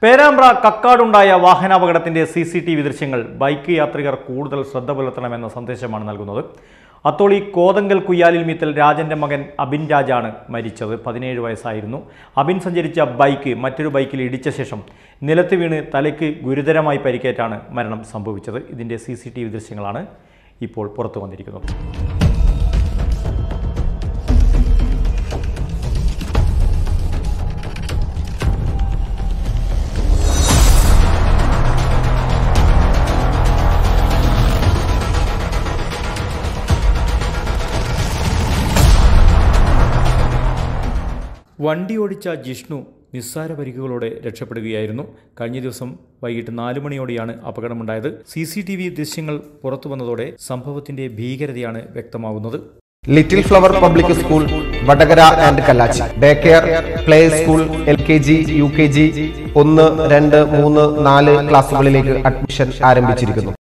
പേരാമ്പ്ര കക്കാടുണ്ടായ വാഹനാപകടത്തിന്റെ C C T V ദൃശ്യങ്ങൾ ബൈക്ക് യാത്രികർ കൂടുതൽ ശ്രദ്ധ പുലർത്തണമെന്ന സന്ദേശമാണ് നൽകുന്നത് അത്തോളി കോതങ്കൽ കുയ്യാലിൽ മീത്തൽ രാജന്റെ മകൻ അബിൻ രാജാണ് മരിച്ചത് പതിനേഴ് വയസ്സായിരുന്നു അബിൻ സഞ്ചരിച്ച ബൈക്ക് മറ്റൊരു ബൈക്കിൽ ഇടിച്ച ശേഷം നിലത്ത് വീണ് തലയ്ക്ക് ഗുരുതരമായി പരിക്കേറ്റാണ് മരണം സംഭവിച്ചത് ഇതിന്റെ സി സി ടി വി ദൃശ്യങ്ങളാണ് ഇപ്പോൾ പുറത്തു വന്നിരിക്കുന്നത് വണ്ടി ഓടിച്ച ജിഷ്ണു നിസ്സാര പരിക്കുകളോടെ രക്ഷപ്പെടുകയായിരുന്നു കഴിഞ്ഞ ദിവസം വൈകിട്ട് നാലു മണിയോടെയാണ് അപകടമുണ്ടായത് സി സി ടി വി ദൃശ്യങ്ങൾ പുറത്തു വന്നതോടെ സംഭവത്തിന്റെ ഭീകരതയാണ് വ്യക്തമാകുന്നത് little flower public school Vadakara and Kallachi day care play school L K G U K G ഒന്ന് രണ്ട് മൂന്ന് നാല് ക്ലാസുകളിലേക്ക് അഡ്മിഷൻ ആരംഭിച്ചിരിക്കുന്നു